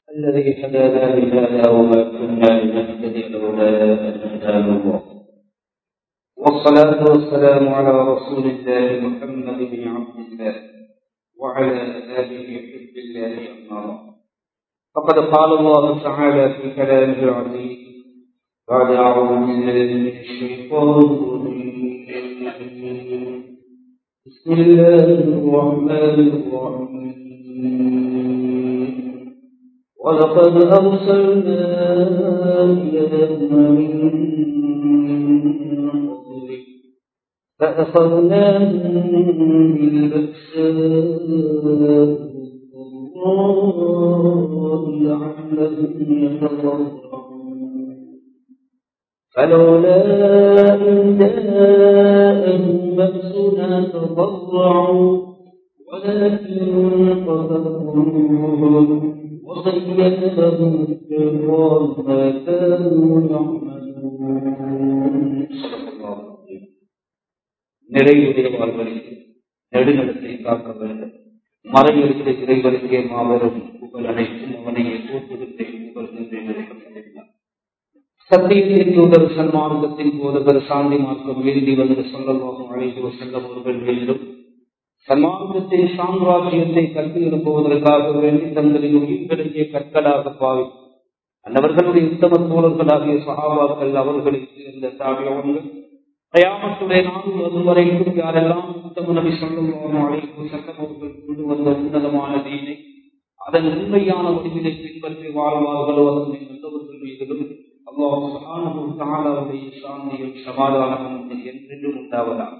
الذي هدانا لهذا وما كنا لنهتدي لولا ان هدانا الله والصلاة والسلام على رسول الله محمد بن عبد الله وعلى آله حزب الله أما بعد فقد قال الله تعالى في كلامه العزيز بعد أعوذ بالله من الشيطان الرجيم بسم الله الرحمن الرحيم ولقد أرسلنا إلى أمم من قبلك فأخذناهم بالبأساء والضراء لعلهم يتضرعون فلولا إن جاءهم بأسنا تضرعوا ولكن قتل قلوبهم وزين لهم الشيطان ما كانوا يعملون صدق الله العظيم நிறைவுடைய வாழ்வழிக்கு நெடுநிலத்தை காக்க வேண்டும் மறையிருக்க இறைவருக்கே மாபெரும் புகழ் அனைத்தும் அவனையே போற்றுகின்றேன் புகழ்கின்றேன் சத்தியத்தின் தூதர் சன்மார்க்கத்தின் போதகர் சாந்தி மார்க்கம் எழுதி வந்து சொல்லலாம் அழைத்து செல்லும் அவர்கள் மீண்டும் சன்மார்க்கத்தின் சாம்ராஜ்யத்தை கல்வி எழுப்புவதற்காக வேண்டி தங்களின் உயிர்களிலே கற்களாக பாவி அந்தவர்களுடைய உத்தம தோழர்களாகிய சகாபாக்கள் அவர்களுக்கு இருந்த தாவியவங்கள் தயாமத்துடைய நாள் அதுவரைக்கும் யாரெல்லாம் உத்தம நபி சொல்லும் அழைப்பு சட்டமவர்கள் கொண்டு வந்த உன்னதமான தீனை அதன் உண்மையான வடிவிலை பின்பற்றி வாழ்வார்களோ அதனை நல்லவர்கள் மீதிலும் அல்லாஹுடைய சாந்தியும் சமாதானமும் என்றென்றும் உண்டாவதாக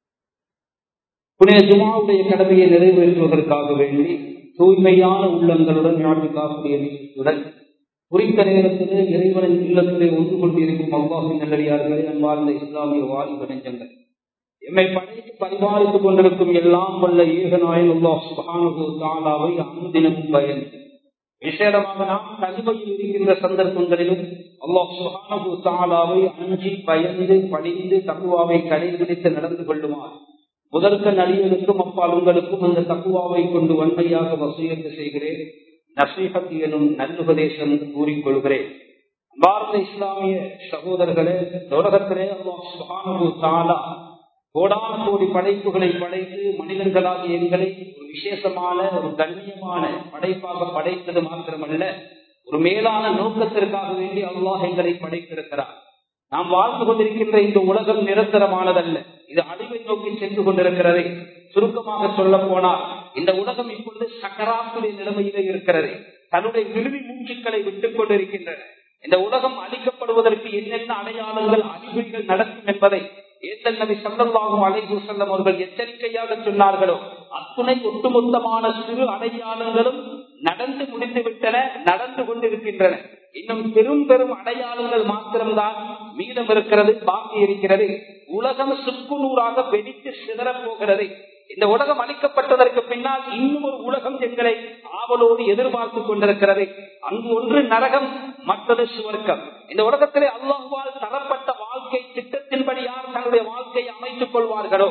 புனித ஜுமாவுடைய கடமையை நிறைவேற்றுவதற்காக வேண்டி தூய்மையான உள்ளங்களுடன் ஞாபகக்கூடிய நீதியுடன் குறித்த நேரத்திலே இறைவனின் இல்லத்திலே ஒன்று கொண்டிருக்கும் அவ்வாவின் நல்லடியார்களே அன்பார்ந்த இஸ்லாமிய வாலிப நெஞ்சங்கள் எம்மை படைத்து பரிபாலித்துக் கொண்டிருக்கும் எல்லாம் வல்ல ஏகநாயன் அல்லாஹ் சுபானு தாலாவை அனுதினமும் பயந்து விசேடமாக நாம் தனிமையில் இருக்கின்ற சந்தர்ப்பங்களிலும் அல்லாஹ் சுபானு தாலாவை அஞ்சி பயந்து படிந்து தகுவாவை கடைபிடித்து நடந்து கொள்ளுமாறு முதற்க நடிகனுக்கும் அப்பால் உங்களுக்கும் அந்த தக்குவாவை கொண்டு வன்மையாக வசூயத்து செய்கிறேன் நசீகத் எனும் நல்லுபதேசம் கூறிக்கொள்கிறேன் பாரத இஸ்லாமிய சகோதரர்களே உலகத்திலே அல்லாஹு தாலா கோடான கோடி படைப்புகளை படைத்து மனிதர்களாகிய எங்களை ஒரு விசேஷமான ஒரு கண்ணியமான படைப்பாக படைத்தது மாத்திரமல்ல ஒரு மேலான நோக்கத்திற்காக வேண்டி அல்லாஹ் எங்களை படைத்திருக்கிறார் நாம் வாழ்ந்து கொண்டிருக்கின்ற இந்த உலகம் நிரந்தரமானதல்ல இது அழிவை நோக்கி சென்று கொண்டிருக்கிறது சுருக்கமாக சொல்ல போனால் இந்த உலகம் இப்பொழுது சக்கராத்துடைய நிலைமையிலே இருக்கிறது தன்னுடைய இறுதி மூச்சுக்களை விட்டுக் கொண்டிருக்கின்றன இந்த உலகம் அழிக்கப்படுவதற்கு என்னென்ன அடையாளங்கள் அறிகுறிகள் நடக்கும் என்பதை ஏத்தல் நபி சல்லல்லாகும் அலைகு செல்லம் அவர்கள் எச்சரிக்கையாக சொன்னார்களோ அத்துணை ஒட்டுமொத்தமான சிறு அடையாளங்களும் நடந்து முடிந்து விட்டன நடந்து கொண்டிருக்கின்றன இன்னும் பெரும் பெரும் அடையாளங்கள் மாத்திரம்தான் மீதம் இருக்கிறது பாக்கி இருக்கிறது உலகம் சுக்குநூறாக வெடித்து சிதறப் போகிறது இந்த உலகம் அளிக்கப்பட்டதற்கு பின்னால் இன்னும் ஒரு உலகம் எங்களை ஆவலோடு எதிர்பார்த்து கொண்டிருக்கிறது அங்கு ஒன்று நரகம் மற்றது சுவர்க்கம் இந்த உலகத்திலே அல்லாஹுவால் தரப்பட்ட வாழ்க்கை திட்டத்தின்படி யார் தன்னுடைய வாழ்க்கையை அமைத்துக் கொள்வார்களோ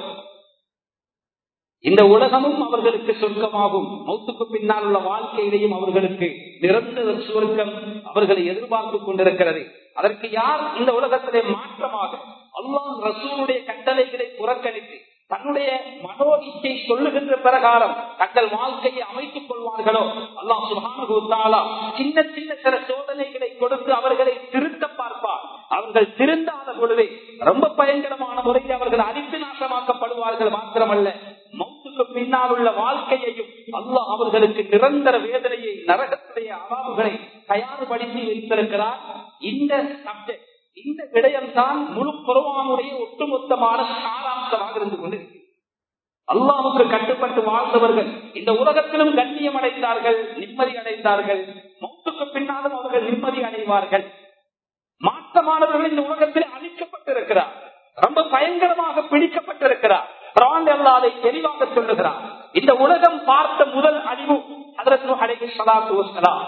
இந்த உலகமும் அவர்களுக்கு சொர்க்கமாகும் மௌத்துக்கு பின்னால் உள்ள வாழ்க்கையிலையும் அவர்களுக்கு நிரந்தர சுவர்க்கம் அவர்களை எதிர்பார்த்து கொண்டிருக்கிறது அதற்கு யார் இந்த உலகத்திலே மாற்றமாக அல்லாஹ் ரசூலுடைய கட்டளைகளை புறக்கணித்து தன்னுடைய மனோ இச்சை சொல்லுகின்ற பிரகாரம் தங்கள் வாழ்க்கையை அமைத்துக் கொள்வார்களோ அல்லாஹ் சுகானுகுத்தாலா சின்ன சின்ன சில சோதனைகளை கொடுத்து அவர்களை திருத்த பார்ப்பார் அவர்கள் திருந்தாத பொழுது ரொம்ப பயங்கரமான முறையில் அவர்கள் அழித்து நாசமாக்கப்படுவார்கள் மாத்திரமல்ல மௌத்துக்கு பின்னால் உள்ள வாழ்க்கையையும் அல்லாஹ் அவர்களுக்கு நிரந்தர வேதனையை நரகத்துடைய அவாவுகளை தயார்படுத்தி வைத்திருக்கிறார் இந்த சப்ஜெக்ட் இந்த விடயம்தான் முழு குரவானுடைய ஒட்டுமொத்தமான சாராம்சமாக இருந்து கொண்டு அல்லாவுக்கு கட்டுப்பட்டு வாழ்ந்தவர்கள் இந்த உலகத்திலும் கண்ணியம் அடைந்தார்கள் நிம்மதி அடைந்தார்கள் மௌத்துக்கு பின்னாலும் அவர்கள் நிம்மதி அடைவார்கள் மாற்றமானவர்கள் இந்த உலகத்தில் அழிக்கப்பட்டிருக்கிறார் ரொம்ப பயங்கரமாக பிடிக்கப்பட்டிருக்கிறார் பிராண்ட் அல்லாதை தெளிவாக சொல்லுகிறார் இந்த உலகம் பார்த்த முதல் அழிவு அதற்கு அழகி சலாத்து வசலாம்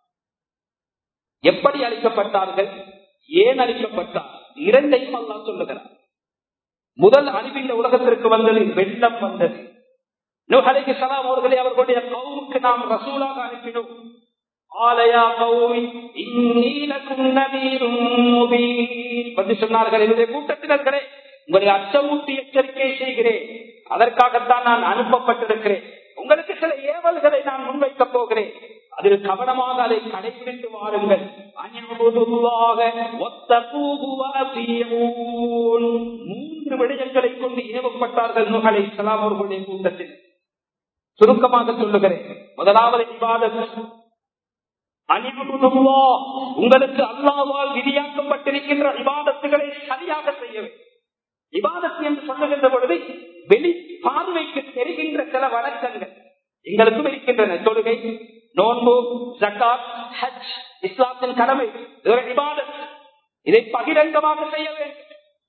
எப்படி அழிக்கப்பட்டார்கள் ஏன் அழிக்கப்பட்டார் இரண்டையும் அல்லா சொல்லுகிறார் முதல் அழிவு இந்த உலகத்திற்கு வந்தது வெள்ளம் வந்தது நுகலைக்கு சலாம் அவர்களை அவர்களுடைய கவுமுக்கு நாம் ரசூலாக அனுப்பினோம் சொன்னார்கள் என்னுடைய கூட்டத்தினர்களே உங்களை அச்சமூட்டி எச்சரிக்கை செய்கிறேன் அதற்காகத்தான் நான் அனுப்பப்பட்டிருக்கிறேன் உங்களுக்கு சில ஏவல்களை நான் முன்வைக்க போகிறேன் அதில் கவனமாக அதை கடைபிடித்து வாருங்கள் மூன்று விடயங்களை கொண்டு ஏவப்பட்டார்கள் நுகலை சலாம் அவர்களுடைய கூட்டத்தில் சுருக்கமாக சொல்லுகிறேன் முதலாவது விவாதம் அணிபுதுவா உங்களுக்கு அல்லாவால் விதியாக்கப்பட்டிருக்கின்ற விவாதத்துகளை சரியாக செய்ய வேண்டும் விவாதத்து என்று சொல்லுகின்ற பொழுது வெளி பார்வைக்கு தெரிகின்ற சில வழக்கங்கள் எங்களுக்கும் இருக்கின்றன தொழுகை நோன்பு ஜக்காத் ஹஜ் இஸ்லாத்தின் கடமை விவாதம் இதை பகிரங்கமாக செய்ய வேண்டும்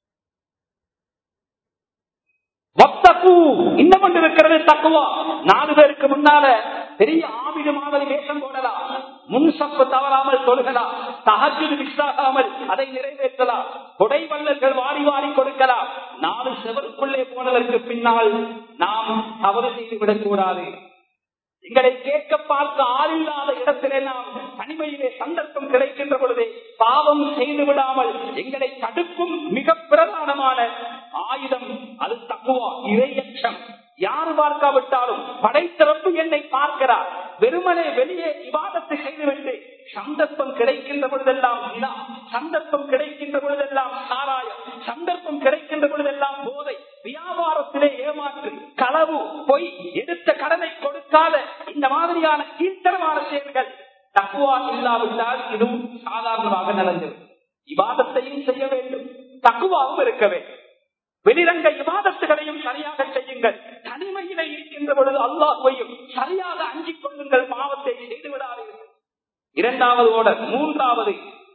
இன்னும் ஒன்று இருக்கிறது தக்குவா நாலு பேருக்கு முன்னால பெரிய ஆவிடு மாதிரி வேஷம் போடலாம் முன்சப்பு தவறாமல் தொழுகலாம் தகஜு மிஸ்ஸாகாமல் அதை நிறைவேற்றலாம் கொடை வள்ளல்கள் வாரி வாரி கொடுக்கலாம் நாலு செவருக்குள்ளே போனதற்கு பின்னால் நாம் தவறு செய்து விடக்கூடாது எங்களை கேட்க பார்க்க ஆளில்லாத இடத்திலே நாம் தனிமையிலே சந்தர்ப்பம் கிடைக்கின்ற பொழுதே பாவம் செய்து விடாமல் எங்களை தடுக்கும் மிக பிரதானமான ஆயுதம் அது தக்குவா இறையச்சம் யார் பார்க்காவிட்டாலும் படைத்திறப்பு என்னை பார்க்கிறார் வெறுமனே வெளியே விவாதத்தை செய்துவிட்டு சந்தர்ப்பம் கிடைக்கின்ற பொழுதெல்லாம் வினா சந்தர்ப்பம் கிடைக்கின்ற பொழுதெல்லாம் சாராயம் சந்தர்ப்பம் கிடைக்கின்ற பொழுதெல்லாம் போதை வியாபாரத்திலே ஏமாற்று களவு பொய் எடுத்த கடனை கொடுக்காத இந்த மாதிரியான கீழ்த்தரமான செயல்கள் தக்குவா இல்லாவிட்டால் இதுவும் சாதாரணமாக நடந்தது விவாதத்தையும் செய்ய வேண்டும் தக்குவாவும் இருக்க வேண்டும் வெளிரங்க விவாதத்துகளையும் சரியாக செய்யுங்கள் தனிமையிலே இருக்கின்ற பொழுது அல்லாஹையும் சரியாக அஞ்சிக் கொள்ளுங்கள் பாவத்தை செய்து விடாதீர்கள் இரண்டாவது ஓடர் மூன்றாவது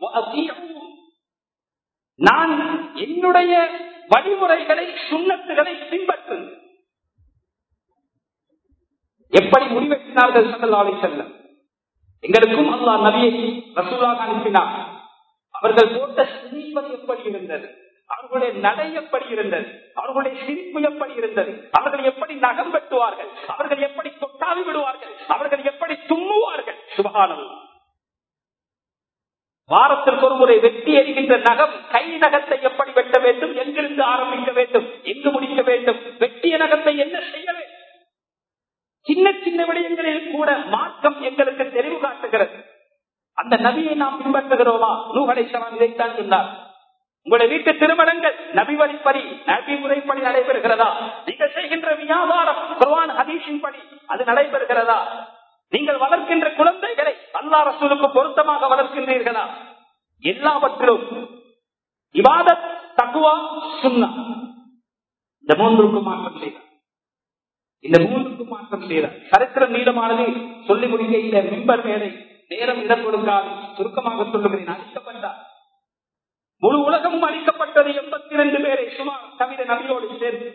நான் என்னுடைய வழிமுறைகளை சுண்ணத்துகளை பின்பற்றுங்கள் எப்படி முடிவெட்டினார்கள் சல்லல்லாஹு செல்லம் எங்களுக்கும் அல்லாஹ் நபியை ரசூலாக அனுப்பினார் அவர்கள் போட்ட சிரிப்பது எப்படி இருந்தது அவர்களுடைய நடை எப்படி இருந்தது அவர்களுடைய சிரிப்பு எப்படி இருந்தது அவர்கள் எப்படி நகம் வெட்டுவார்கள் அவர்கள் எப்படி கொட்டாவி விடுவார்கள் அவர்கள் எப்படி தும்முவார்கள் சுபகானம் வாரத்திற்கு ஒரு முறை வெட்டி எறிகின்ற நகம் கை நகத்தை எப்படி வெட்ட வேண்டும் எங்கிருந்து ஆரம்பிக்க வேண்டும் எங்கு முடிக்க வேண்டும் வெட்டிய நகத்தை என்ன செய்ய வேண்டும் சின்ன சின்ன விடயங்களில் கூட மாற்றம் எங்களுக்கு தெளிவு காட்டுகிறது அந்த நபியை நாம் பின்பற்றுகிறோமா நூகலை சலாம் இதைத்தான் சொன்னார் உங்களுடைய வீட்டு திருமணங்கள் நபி வழிப்படி நபி முறைப்படி நடைபெறுகிறதா நீங்கள் செய்கின்ற வியாபாரம் குர்வான் ஹதீஷின் படி அது நடைபெறுகிறதா நீங்கள் வளர்க்கின்ற குழந்தைகளை அல்லா ரசூலுக்கு பொருத்தமாக வளர்க்கின்றீர்களா எல்லாவற்றிலும் இவாதத் தக்குவா சுண்ணா இந்த மூன்றுக்கு மாற்றம் செய்தார் இந்த மூன்றுக்கு மாற்றம் செய்தார் சரித்திரம் நீளமானது சொல்லி முடிக்க இந்த மிம்பர் மேடை நேரம் இடம் கொடுக்காது சுருக்கமாக சொல்லுகிறேன் அழிக்கப்பட்டார் முழு உலகமும் அளிக்கப்பட்டது எண்பத்தி இரண்டு பேரை சுமார் தவிர நபியோடு சேர்ந்து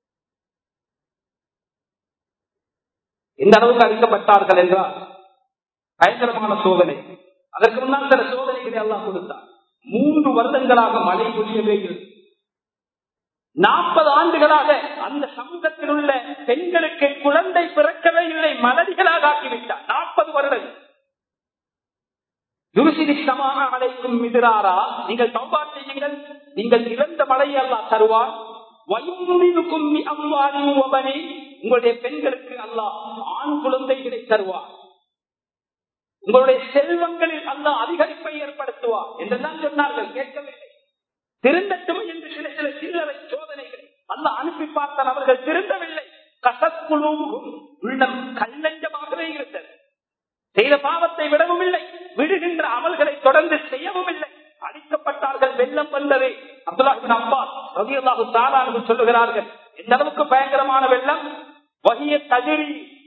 எந்த அளவுக்கு அளிக்கப்பட்டார்கள் என்றால் பயங்கரமான சோதனை அதற்கு முன்னால் சில சோதனைகளை எல்லாம் கொடுத்தார் மூன்று வருடங்களாக மழை பொழியவே இல்லை நாற்பது ஆண்டுகளாக அந்த சமூகத்தில் உள்ள பெண்களுக்கு குழந்தை பிறக்கவே இல்லை மலடிகளாக ஆக்கிவிட்டார் நாற்பது வருடங்கள் யுருசினிஷ்டமாக அழைக்கும் எதிராரா நீங்கள் தௌபா செய்யுங்கள் நீங்கள் இழந்த மழையை எல்லாம் தருவார் உங்களுடைய பெண்களுக்கு அல்லாஹ் ஆண் குழந்தைகளை தருவார் உங்களுடைய செல்வங்களில் அல்லாஹ் அதிகரிப்பை ஏற்படுத்துவார் என்றெல்லாம் சொன்னார்கள் கேட்கவில்லை திருந்தட்டும் என்று சில சில சில்லறை சோதனைகளை அல்லாஹ் அனுப்பி பார்த்தால் அவர்கள் திருந்தவில்லை கசக்குழுவும் உள்ளம் கல்லஞ்சமாகவே இருந்தது செய்த பாவத்தை விடவும் இல்லை விடுகின்ற அமல்களை தொடர்ந்து செய்யவும் இல்லை அழிக்கப்பட்டார்கள் வெள்ளம் வந்தது அப்துல்லாஹின் அப்பா ரவியல்லாஹு தாலானு சொல்லுகிறார்கள் எந்த அளவுக்கு பயங்கரமான வெள்ளம் வகிய தகிரி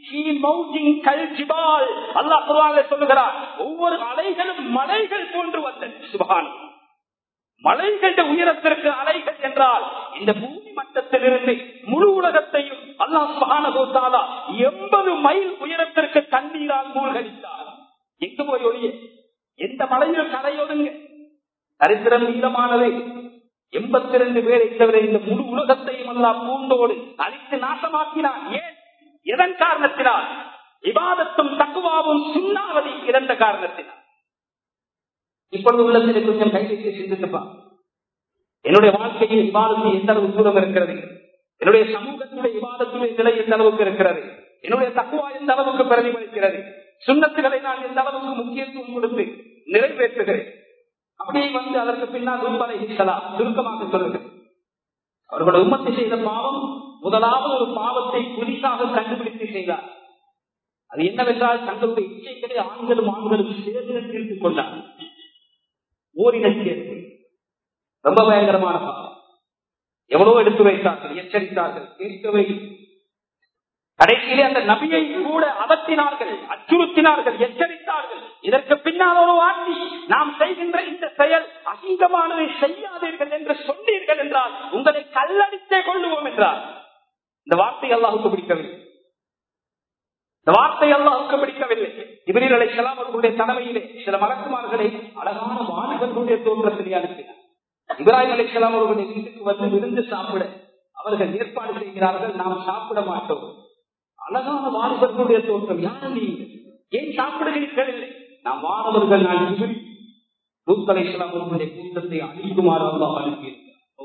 சொல்லுகிறார் ஒவ்வொரு அலைகளும் மலைகள் போன்று வந்தது சுபான் மலைகள உயரத்திற்கு அலைகள் என்றால் இந்த பூமி மட்டத்திலிருந்து முழு உலகத்தையும் அல்லாஹ் சுபானகோத்தாலா எண்பது மைல் உயரத்திற்கு தண்ணீரால் மூழ்கடித்தார் எங்கு போய் ஒழிய எந்த மலையில் கரையொடுங்க சரித்திரம் நீளமானது எண்பத்தி இரண்டு பேரை தவிர இந்த முழு உலகத்தையும் அல்லா பூண்டோடு அழித்து நாசமாக்கினார் ஏன் எதன் காரணத்தினால் இபாதத்தும் தக்குவாவும் சுண்ணாவதி இறந்த காரணத்தினால் இப்பொழுது உள்ளத்தில் கொஞ்சம் கை வைத்து சிந்தித்துப்பா என்னுடைய வாழ்க்கையில் விவாதத்தில் எந்த அளவு தூரம் இருக்கிறது என்னுடைய சமூகத்துடைய விவாதத்துடைய நிலை எந்த அளவுக்கு இருக்கிறது என்னுடைய தக்குவா எந்த அளவுக்கு பிரதிபலிக்கிறது சுண்ணத்துகளை நான் எந்த அளவுக்கு முக்கியத்துவம் கொடுத்து நிறைவேற்றுகிறேன் அப்படியே வந்து அதற்கு பின்னால் ரூபாய் சுருக்கமாக சொல்லுகிறேன் அவர்களுடைய உம்மத்தை செய்த பாவம் முதலாவது ஒரு பாவத்தை புதிதாக கண்டுபிடித்து செய்தார் அது என்னவென்றால் தங்களுடைய இச்சைகளை ஆண்களும் ஆண்களும் சேர்ந்து தீர்த்துக் கொண்டார் ஓரின சேர்க்கை ரொம்ப பயங்கரமான பாவம் எவ்வளவு எடுத்து வைத்தார்கள் எச்சரித்தார்கள் கேட்கவே கடைசியிலே அந்த நபியை கூட அதட்டினார்கள் அச்சுறுத்தினார்கள் எச்சரித்தார்கள் இதற்கு பின்னால் ஒரு வாட்டி நாம் செய்கின்ற இந்த செயல் அசிங்கமானதை செய்யாதீர்கள் என்று சொன்னீர்கள் என்றால் உங்களை கல்லடித்தே கொள்ளுவோம் என்றார் இந்த வார்த்தை அல்லாஹுக்கு பிடிக்கவில்லை இந்த வார்த்தை அல்லாஹுக்கு பிடிக்கவில்லை இவரில் அலைக்கலாம் அவர்களுடைய தலைமையிலே சில மலக்குமார்களை அழகான வாலிபர்களுடைய தோற்றத்திலே அனுப்பினார் இப்ராஹிம் அலைக்கலாம் அவர்களுடைய வீட்டுக்கு வந்து விருந்து சாப்பிட அவர்கள் ஏற்பாடு செய்கிறார்கள் நாம் சாப்பிட மாட்டோம் அழகான வாலிபர்களுடைய தோற்றம் யார் நீங்கள் ஏன் சாப்பிடுகிறீர்கள் இல்லை நாம் மாணவர்கள் நான் இவரி ரூத் அலைக்கலாம் அவர்களுடைய கூட்டத்தை அழிக்குமாறு அல்லாஹ் அனுப்பியிருக்கிறார்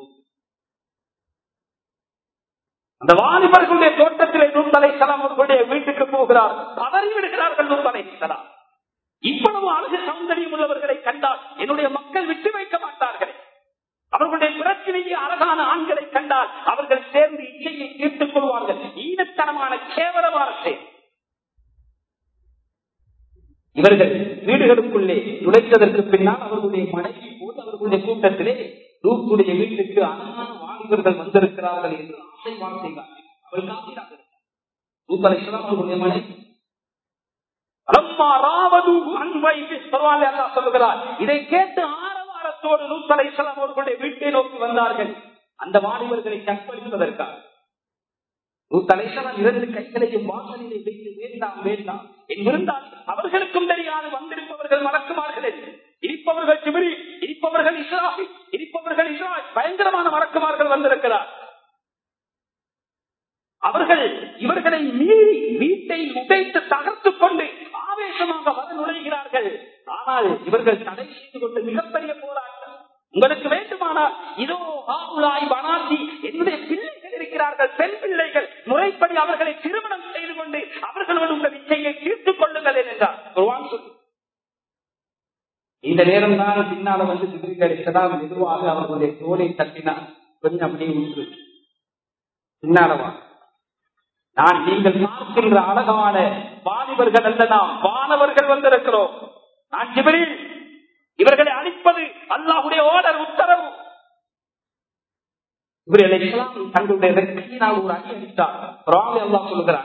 அந்த வாலிபர்களுடைய தோட்டத்திலே நூல் அலைக்கலாம் அவர்களுடைய வீட்டுக்கு போகிறார் பதறி விடுகிறார்கள் நூல் அலைக்கலாம் இவ்வளவு அழகு சௌந்தரியம் உள்ளவர்களை கண்டால் என்னுடைய மக்கள் விட்டு வைக்க மாட்டார்கள் அவர்களுடைய பிரச்சனையை அழகான ஆண்களை கண்டால் அவர்கள் சேர்ந்து இச்சையை தீர்த்துக் கொள்வார்கள் ஈனத்தனமான கேவலமான செயல் இவர்கள் வீடுகளுக்குள்ளே நுழைத்ததற்கு பின்னால் அவர்களுடைய மனைவி போது அவர்களுடைய கூட்டத்திலே லூத்துடைய வீட்டுக்கு அழகான வாலிபர்கள் வந்திருக்கிறார்கள் என்று ஆசை வார்த்தை காட்டி அவள் காட்டினார்கள் லூத் அலைஹிஸ்ஸலாம் அவர்களுடைய மனைவி சொல்லுகிறார் இதை கேட்டு ஆரவாரத்தோடு நூத்தலை அவர்களுடைய வீட்டை நோக்கி வந்தார்கள் அந்த வாலிபர்களை கற்பழிப்பதற்காக நூத்தலைசலம் இரண்டு கைகளையும் வாசலிலே வைத்து வேண்டாம் வேண்டாம் என்றிருந்தால் அவர்களுக்கும் தெரியாது வந்திருப்பவர்கள் மறக்குமார்கள் இருப்பவர்கள் சிபிரி இருப்பவர்கள் இஸ்ராஃபி இருப்பவர்கள் இஸ்ராய் பயங்கரமான மறக்குமார்கள் வந்திருக்கிறார் அவர்கள் இவர்களை மீறி வீட்டை உடைத்து தகர்த்துக் கொண்டு ஆவேசமாக வர நுழைகிறார்கள் ஆனால் இவர்கள் தடை செய்து கொண்டு மிகப்பெரிய போராட்டம் உங்களுக்கு வேண்டுமானால் இதோ ஆவுலாய் வனாசி என்னுடைய பிள்ளைகள் இருக்கிறார்கள் பெண் பிள்ளைகள் முறைப்படி அவர்களை திருமணம் செய்து கொண்டு அவர்களோடு உங்கள் இச்சையை தீர்த்துக் கொள்ளுங்கள் என்றார் குர்ஆன் சொல்லு இந்த நேரம் தான் பின்னால வந்து சிபிரிகள் மெதுவாக அவர்களுடைய தோலை தட்டினார் கொஞ்சம் அப்படியே உண்டு பின்னாலவா நான் நீங்கள் பார்க்கின்ற அழகான வாலிபர்கள் அல்ல நாம் வானவர்கள் வந்திருக்கிறோம் நான் ஜிபரில் இவர்களை அழிப்பது அல்லாஹுடைய ஓடர் உத்தரவு இவர்களை தங்களுடைய வெற்றியினால் ஒரு அடி அடித்தார் அல்லாஹ் சொல்லுகிறார்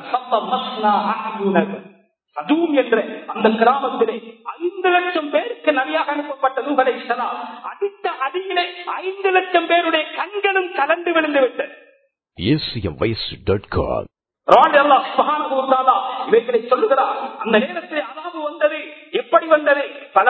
சதூம் என்ற அந்த கிராமத்திலே ஐந்து லட்சம் பேருக்கு நபியாக அனுப்பப்பட்ட நூகலை அடித்த அடியிலே ஐந்து லட்சம் பேருடைய கண்களும் கலந்து விழுந்து விட்டது acmvoice.com இவைகளை சொல்லுகிறார் அந்த நேரத்தில் அதாவது வந்தது எப்படி வந்தது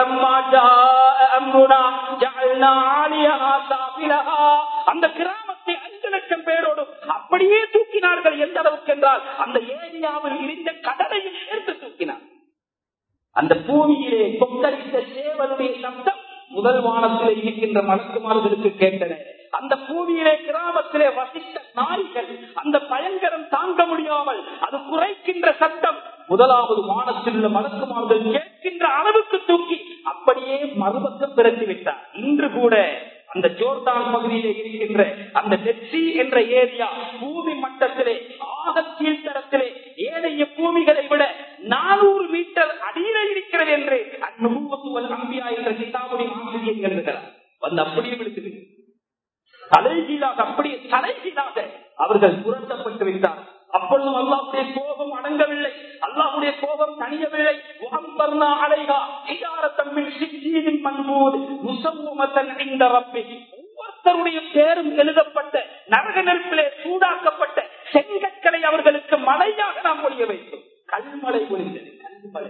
அந்த கிராமத்தை ஐந்து லட்சம் பேரோடு அப்படியே தூக்கினார்கள் எந்த அளவுக்கு என்றால் அந்த ஏரியாவில் இருந்த கடலையும் சேர்த்து தூக்கினார் அந்த பூமியிலே கொந்தளித்த சேவனுடைய சப்தம் முதல் வானத்திலே இருக்கின்ற மலக்குமார்களுக்கு கேட்டன அந்த பூமியிலே கிராமத்திலே வசித்த நாய்கள் அந்த பயங்கரம் தாங்க முடியாமல் அது குறைக்கின்ற சட்டம் முதலாவது வானத்தில் உள்ள மலக்குமார்கள் கேட்கின்ற அளவுக்கு தூக்கி அப்படியே மறுபக்கம் பிறந்து விட்டார் இன்று கூட அந்த ஜோர்தான் பகுதியிலே இருக்கின்ற அந்த டெட்சி என்ற ஏரியா பூமி மட்டத்திலே ஆக கீழ்த்தரத்திலே ஏனைய பூமிகளை விட நானூறு மீட்டர் அடியிலே இருக்கிறது என்று அந்நூவத்துவல் அம்பியா என்ற கிதாபுடைய ஆசிரியர் எழுதுகிறார் வந்து அப்படியே விடுத்துட்டு தலைகீழாக அப்படியே தலைகீழாக அவர்கள் புரட்டப்பட்டு விட்டார் அப்பொழுதும் அல்லாவுடைய கோபம் அடங்கவில்லை அல்லாவுடைய கோபம் தனியவில்லை முகம்பர்னா அலைகா இதாரத்தம்மில் சிஜீனின் மண்போது முசம்முமத்தன் இந்த ரப்பி ஒவ்வொருத்தருடைய பேரும் எழுதப்பட்ட நரக நெருப்பிலே சூடாக்கப்பட்ட செங்கற்களை அவர்களுக்கு மழையாக நாம் பொழிய வைத்தோம் கல்மழை பொழிந்தது கல்மழை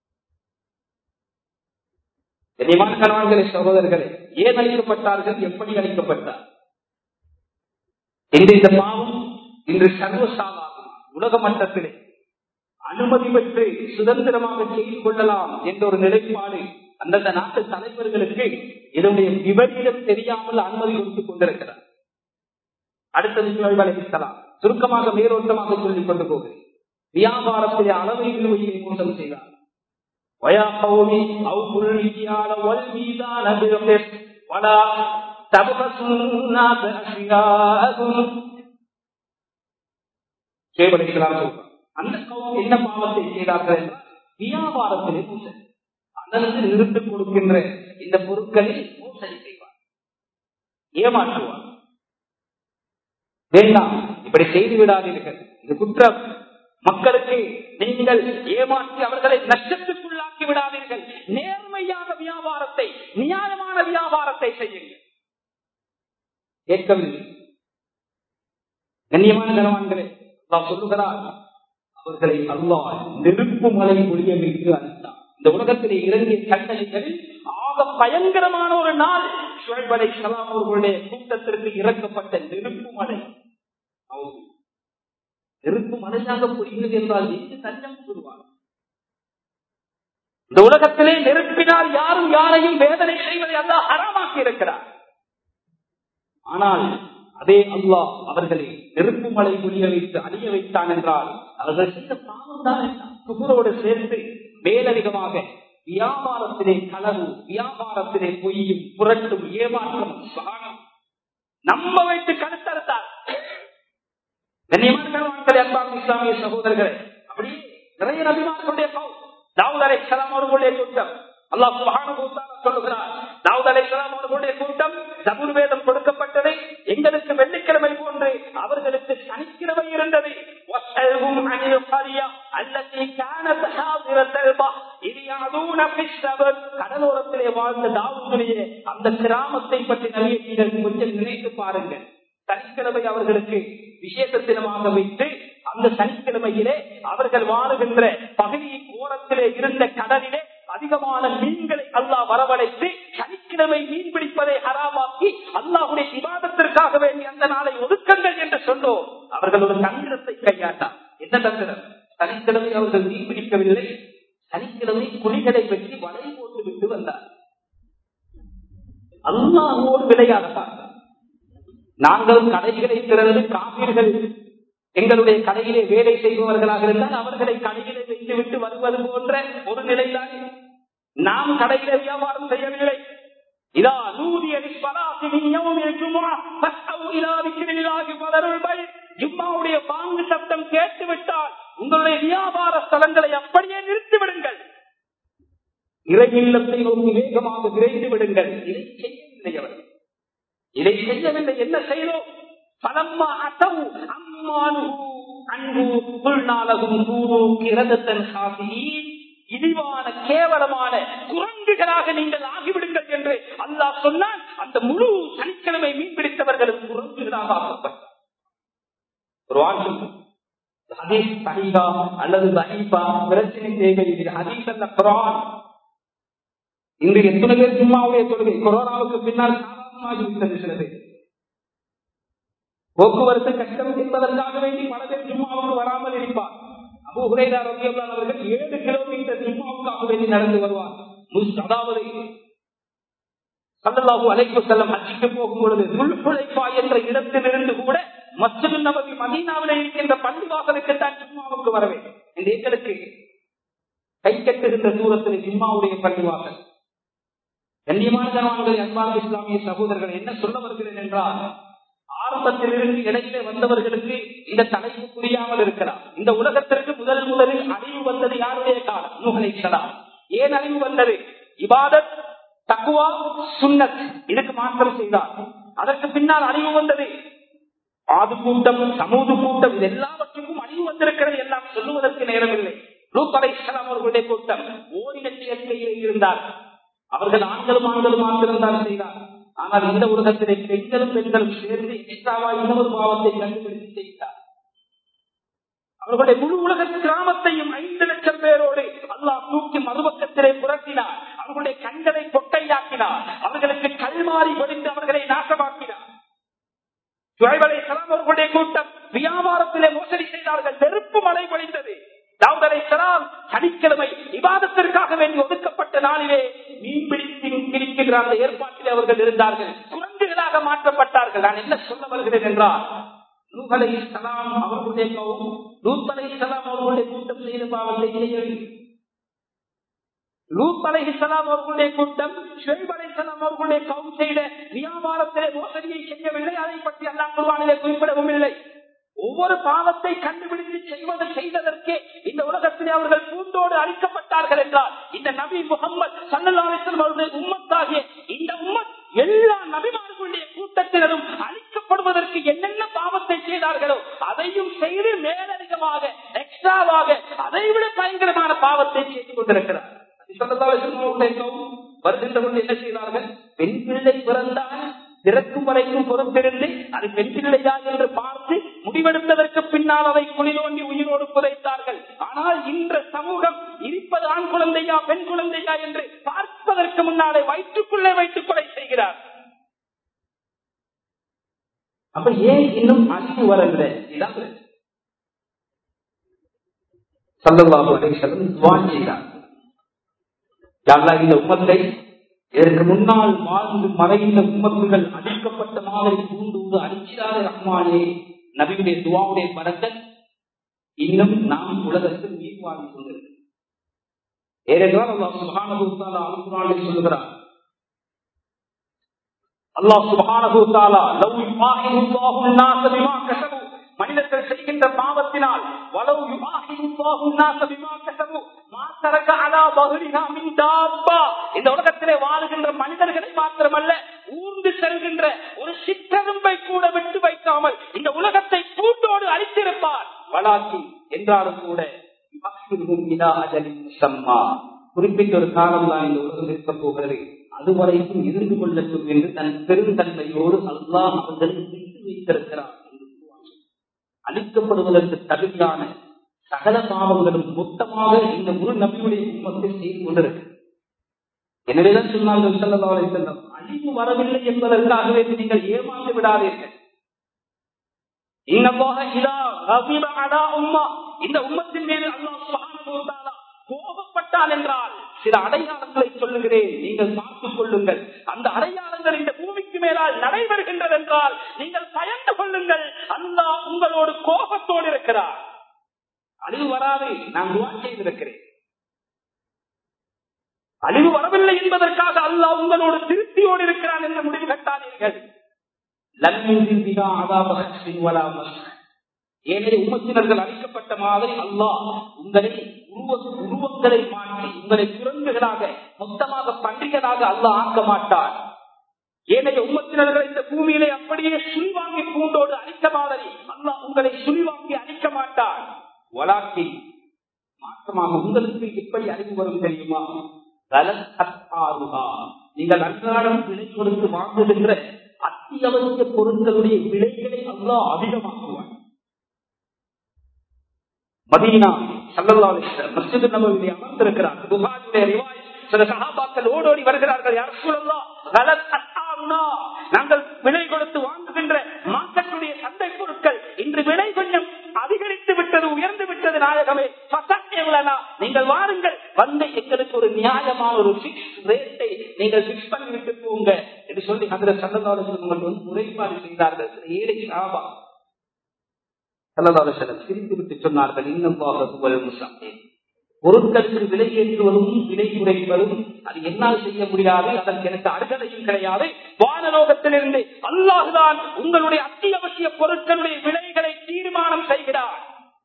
கனிவான கணவான்களே சகோதரர்களே ஏன் அளிக்கப்பட்டார்கள் எப்படி அளிக்கப்பட்டார் இந்த இந்த பாவம் இன்று சர்வசாதாரணம் உலக மட்டத்திலே அனுமதி பெற்று சுதந்திரமாக செய்து கொள்ளலாம் என்ற ஒரு நிலைப்பாடு அந்தந்த நாட்டு தலைவர்களுக்கு இதனுடைய விபரீதம் தெரியாமல் அனுமதி கொடுத்துக் கொண்டிருக்கிறார் அடுத்தது அழைக்கலாம் சுருக்கமாக மேலோட்டமாக சொல்லிக் கொண்டு போகிறேன் வியாபாரத்திலே அளவை நிலுவையை மோசம் செய்தார் ويا قوم أوفوا المكيال والميزان بالقسط ولا تبخسوا الناس أشياءهم கேவலை சொல்றார் அந்த கவுன் என்ன பாவத்தை செய்தார்கள் என்றால் வியாபாரத்திலே மோசடி அதற்கு நிறுத்திக் கொடுக்கின்ற இந்த பொருட்களில் மோசடி செய்வார் ஏமாற்றுவார் வேண்டாம் இப்படி செய்து விடாதீர்கள் இது குற்றம் மக்களுக்கு நீங்கள் ஏமாற்றி அவர்களை நஷ்டத்துக்குள்ளாக்கி விடாதீர்கள் நேர்மையான வியாபாரத்தை நியாயமான வியாபாரத்தை செய்யுங்கள் கேட்கவில்லை கண்ணியமான கனவான்களே நான் சொல்லுகிறார் அவர்களை அல்லாஹ் நெருப்பு மலை ஒளிய வைத்து அளித்தார் இந்த உலகத்திலே இறங்கிய கட்டளைகளில் ஆக பயங்கரமான ஒரு நாள் சுழைபலை சலாம் அவர்களுடைய கூட்டத்திற்கு இறக்கப்பட்ட நெருப்பு மலை நெருப்பு மலையாக புரிகிறது என்றால் எங்கு தஞ்சம் கூறுவார் இந்த உலகத்திலே நெருப்பினால் யாரும் யாரையும் வேதனை செய்வதை அல்லாஹ் அறமாக்கி இருக்கிறார் ஆனால் அதே அல்லாஹ் அவர்களை நெருப்பு மலை புரிய வைத்து அழிய வைத்தான் என்றால் அவர்கள் செய்த பாவம் தான் குபுரோடு சேர்த்து மேலதிகமாக வியாபாரத்திலே களவு வியாபாரத்திலே பொய்யும் புரட்டும் ஏமாற்றம் சாணம் நம்ப வைத்து கருத்தறுத்தார் கண்ணியமான அன்பான இஸ்லாமிய சகோதரர்களே அப்படி நிறைய நபிமார்களுடைய தாவூத் அலை சலாம் அவர்களுடைய கூட்டம் அல்லாஹ் சொல்லுகிறார் தாவூத் அலை சலாம் அவர்களுடைய கூட்டம் தமிழ் வேதம் கொடுக்கப்பட்டதை எங்களுக்கு வெள்ளிக்கிழமை போன்று அவர்களுக்கு சனிக்கிழமை இருந்தது கடலோரத்திலே வாழ்ந்த தாவூதுடைய அந்த கிராமத்தை பற்றி நிறைய நீங்கள் கொஞ்சம் நினைத்து பாருங்கள் சனிக்கிழமை அவர்களுக்கு விசேஷ தினமாக வைத்து அந்த சனிக்கிழமையிலே அவர்கள் வாழுகின்ற பகுதியின் ஓரத்திலே இருந்த கடலிலே அதிகமான மீன்களை அல்லாஹ் வரவழைத்து சனிக்கிழமை மீன் பிடிப்பதை ஹராமாக்கி அல்லாஹுடைய விவாதத்திற்காக வேண்டி அந்த நாளை ஒதுக்கங்கள் என்று சொன்னோம் அவர்கள் ஒரு தந்திரத்தை கையாண்டார் என்ன தந்திரம் சனிக்கிழமை அவர்கள் மீன் பிடிக்கவில்லை சனிக்கிழமை குழிகளை வெட்டி வலை போட்டு விட்டு வந்தார் அல்லாஹோடு விளையாடத்தான் நாங்கள் கடைகளை திறந்து காப்பீர்கள் எங்களுடைய கடையிலே வேலை செய்பவர்களாக இருந்தால் அவர்களை கடையிலே வைத்துவிட்டு வருவது போன்ற ஒரு நிலைதான் நாம் கடையில வியாபாரம் செய்யவில்லை இதா நூதிய ஜும்மாவுடைய பாங்கு சத்தம் கேட்டுவிட்டால் உங்களுடைய வியாபார ஸ்தலங்களை அப்படியே நிறுத்தி விடுங்கள் இறை இல்லத்தை நோக்கி வேகமாக விரைந்து விடுங்கள் இதை செய்யவில்லை அவர்கள் இதை செய்யவில்லை என்ன செய்தோம் பலம்மா அசவு அம்மானு அன்பு புல்நாளகும் கூடு கிரதத்தன் காசியின் இழிவான கேவலமான குரங்குகளாக நீங்கள் ஆகிவிடுங்கள் என்று அல்லாஹ் சொன்னால் அந்த முழு சனிக்கிழமை மீன்பிடித்தவர்களும் குரங்குகளாக ஆக்கப்பட்டார் ஒரு வாழ்க்கை ஹதீஸ் சஹீஹா அல்லது தஹீஃபா பிரச்சனை தேவையில்லை ஹதீஸ் அல்ல குரான் இன்று எத்தனை பேர் சும்மாவுடைய தொழுகை கொரோனாவுக்கு பின்னால் சாதாரணமாகிவிட்டது சில பேர் போக்குவரத்து கஷ்டம் என்பதற்காக வேண்டி பல பேர் ஜும்மாவுக்கு வராமல் இருப்பார் அபு ஹுரைரா ரலியல்லாஹு அவர்கள் ஏழு கிலோமீட்டர் ஜும்மாவுக்காக வேண்டி நடந்து வருவார் முஸ்- அதாவது சல்லல்லாஹு அலைஹி வஸல்லம் ஹஜ்ஜுக்கு போகும் பொழுது துல்ஹுலைஃபா என்ற இடத்திலிருந்து கூட மஸ்ஜிது நபவி மதீனாவில் இருக்கின்ற பள்ளிவாசலுக்கு தான் ஜும்மாவுக்கு வர வேண்டும் இந்த எங்களுக்கு கை கட்டுகின்ற தூரத்தில் ஜும்மாவுடைய பள்ளிவாசல் கண்ணியமான ஜனவான்களை அன்பான இஸ்லாமிய சகோதரர்கள் என்ன சொல்ல வருகிறேன் என்றால் ஆரம்பத்திலிருந்து இடையிலே வந்தவர்களுக்கு இந்த தலைப்பு புரியாமல் இருக்கலாம் இந்த உலகத்திற்கு முதல் முதலில் அழிவு வந்தது யாருடைய காலம் நூகலை சலாம் ஏன் அழிவு வந்தது இபாதத் தக்குவா சுன்னத் இதுக்கு மாற்றம் செய்தார் அதற்கு பின்னால் அழிவு வந்தது ஆது கூட்டம் சமூக கூட்டம் இது எல்லாவற்றுக்கும் அழிவு வந்திருக்கிறது எல்லாம் சொல்லுவதற்கு நேரமில்லை லூத்தலை அவர்களுடைய கூட்டம் ஓரின சேர்க்கையில் இருந்தார் அவர்கள் ஆண்களும் ஆண்களும் மாத்திரம்தான் செய்தார் ஆனால் இந்த உலகத்திலே பெண்களும் பெண்களும் சேர்ந்து எக்ஸ்ட்ராவா இன்னொரு பாவத்தை கண்டுபிடித்து செய்தார் அவர்களுடைய முழு உலக கிராமத்தையும் ஐந்து லட்சம் பேரோடு அல்லாஹ் தூக்கி மறுபக்கத்திலே புரட்டினார் அவர்களுடைய கண்களை கொட்டையாக்கினார் அவர்களுக்கு கல்மாறி பொழிந்து அவர்களை நாசமாக்கினார் சுவைவலை சலாம் அவர்களுடைய கூட்டம் வியாபாரத்திலே மோசடி செய்தார்கள் நெருப்பு மழை பொழிந்தது தாவதலை சனிக்கிழமை விவாதத்திற்காக வேண்டி ஒதுக்கப்பட்ட நாளிலே மீன்பிடித்து பிடிக்கின்ற அந்த ஏற்பாட்டில் அவர்கள் இருந்தார்கள் குரங்குகளாக மாற்றப்பட்டார்கள் நான் என்ன சொல்ல வருகிறேன் என்றால் நூகலை சலாம் அவர்களுடைய கவும் நூத்தலை சலாம் அவர்களுடைய கூட்டம் செய்த பாவத்தை செய்யவில்லை லூத் அலைஹிஸ்ஸலாம் அவர்களுடைய கூட்டம் ஷுவைப் அலைஹிஸ்ஸலாம் அவர்களுடைய கவும் செய்த வியாபாரத்திலே மோசடியை செய்யவில்லை அதை பற்றி அல்லாஹ் குர்ஆனிலே குறிப்பிடவும் இல்லை ஒவ்வொரு பாவத்தை கண்டுபிடித்து செய்வது செய்ததற்கே இந்த உலகத்திலே அவர்கள் பூண்டோடு அழிக்கப்பட்டார்கள் என்றால் இந்த நபி முகமது சல்லல்லாஹு அவருடைய உம்மத்தாகிய இந்த உம்மத் எல்லா நபிமார்களுடைய கூட்டத்தினரும் அழிக்கப்படுவதற்கு என்னென்ன பாவத்தை செய்தார்களோ அதையும் செய்து மேலதிகமாக எக்ஸ்ட்ராவாக அதைவிட பயங்கரமான பாவத்தை செய்து கொண்டிருக்கிறார் வருகின்ற பொழுது என்ன செய்தார்கள் பெண் பிள்ளை பிறந்தால் பிறக்கும் வரைக்கும் பொறுத்திருந்து அது பெண் பிள்ளையா என்று பார்த்து முடிவெடுத்ததற்கு பின்னால் அதை குளிரோண்டி உயிரோடு புதைத்தார்கள் ஆனால் இன்ற சமூகம் இருப்பது ஆண் குழந்தையா பெண் குழந்தையா என்று பார்ப்பதற்கு முன்னாலே வயிற்றுக்குள்ளே வைத்துக் கொலை செய்கிறார் அப்ப ஏன் இன்னும் அழிவு வரவில்லை இதான் சல்லல்லாஹு அலைஹி வஸல்லம் துஆ செய்தார் இந்த உம்மத்தை இதற்கு முன்னால் வாழ்ந்து மறைந்த உம்மத்துகள் அழிக்கப்பட்ட மாதிரி பூண்டு அழிச்சாத ரஹ்மானே நபியுடைய துவாவுடைய படத்தை இன்னும் நாம் உலகத்தில் உயிர் வாழ்ந்து கொண்டிருக்கிறோம் ஏனென்றால் அல்லாஹ் சுபஹானஹு அலுக்குறானை சொல்லுகிறார் அல்லாஹ் சுபஹானஹு தஆலா லவ் யுஆஹிதுல்லாஹு الناس بما كسبوا மனிதர்கள் செய்கின்ற பாவத்தினால் வலவு யுஆஹிதுல்லாஹு الناس بما كسبوا ما ترك على ظهرها من دابة இந்த உலகத்திலே வாழுகின்ற மனிதர்களை மாத்திரமல்ல ஊர்ந்து செல்கின்ற ஒரு சிற்றெரும்பை கூட விட்டு வைக்காமல் இந்த உலகத்தை பூண்டோடு அழித்திருப்பார் வளாக்கி என்றாலும் கூட குறிப்பிட்ட ஒரு காலம் தான் இந்த உலகம் இருக்க போகிறது அதுவரைக்கும் இருந்து கொள்ளட்டும் என்று தன் பெருந்தன்மையோடு அல்லாஹ் அவர்களை விட்டு வைத்திருக்கிறார் அளிக்கப்படுவதற்கு தகுதியான சகல பாவங்களும் மொத்தமாக இந்த முழு நபியுடைய உண்மத்தில் செய்து கொண்டிருக்கு எனவேதான் சொன்னார்கள் செல்லதாவலை செல்லம் அழிவு வரவில்லை என்பதற்காகவே நீங்கள் ஏமாந்து விடாதீர்கள் இந்த உம்மத்தின் மீது அல்லாஹ் கோபப்பட்டான் என்றால் சில அடையாளங்களை சொல்லுகிறேன் நீங்கள் பார்த்துக் கொள்ளுங்கள் அந்த அடையாளங்கள் இந்த பூமிக்கு மேலால் நடைபெறுகின்றது என்றால் நீங்கள் பயந்து கொள்ளுங்கள் அல்லாஹ் உங்களோடு கோபத்தோடு இருக்கிறார் அழிவு வராது நான் துவா செய்திருக்கிறேன் அழிவு வரவில்லை என்பதற்காக அல்லாஹ் உங்களோடு திருப்தியோடு இருக்கிறான் என்று முடிவு கட்டாதீர்கள் ஏனெனில் உமத்தினர்கள் அளிக்கப்பட்ட மாதிரி அல்லாஹ் உங்களை உருவ உருவங்களை மாற்றி உங்களை குரங்குகளாக மொத்தமாக பண்டிகைகளாக அல்லாஹ் ஆக்க மாட்டார் ஏனைய உம்மத்தினர்கள் இந்த பூமியிலே அப்படியே சுழிவாங்கி பூண்டோடு அழித்த மாதிரி அல்லாஹ் உங்களை சுழிவாங்கி அழிக்க மாட்டார் வளாக்கி மாற்றமாக உங்களுக்கு எப்படி அறிவு வரும் தெரியுமா நீங்கள் அன்றாடம் விலை கொடுத்து வாங்குகின்ற அத்தியாவசிய பொருட்களுடைய விலைகளை அல்லாஹ் அதிகமாக்குவார் மதீனா மஸ்ஜித் நபவியை அமர்ந்திருக்கிறார் புகாருடைய ரிவாய் சில சகாபாக்கள் ஓடோடி வருகிறார்கள் யார் சொல்லலாம் நாங்கள் விலை கொடுத்து வாங்குகின்ற மார்க்கெட்டுடைய சந்தை பொருட்கள் இன்று விலை கொஞ்சம் அதிகரித்து விட்டது உயர்ந்து விட்டது நாயகமே நீங்கள் வாருங்கள் வந்து எங்களுக்கு ஒரு நியாயமான ஒரு பிக்ஸ் ரேட்டை நீங்கள் பிக்ஸ் பண்ணி விட்டு போங்க என்று சொல்லி அந்த சந்ததாலோசனை வந்து முறைப்பாடு செய்தார்கள் ஏழை சாபா சல்லதாலோசனம் சிரித்து விட்டு சொன்னார்கள் இன்னும் பொருட்களுக்கு விலை ஏற்றுவதும் விலை குறைப்பதும் அது என்னால் செய்ய முடியாது அதற்கு எனக்கு அருகதையும் கிடையாது வானலோகத்திலிருந்து அல்லாஹுதான் உங்களுடைய அத்தியாவசிய பொருட்களுடைய விலைகளை தீர்மானம் செய்கிறார்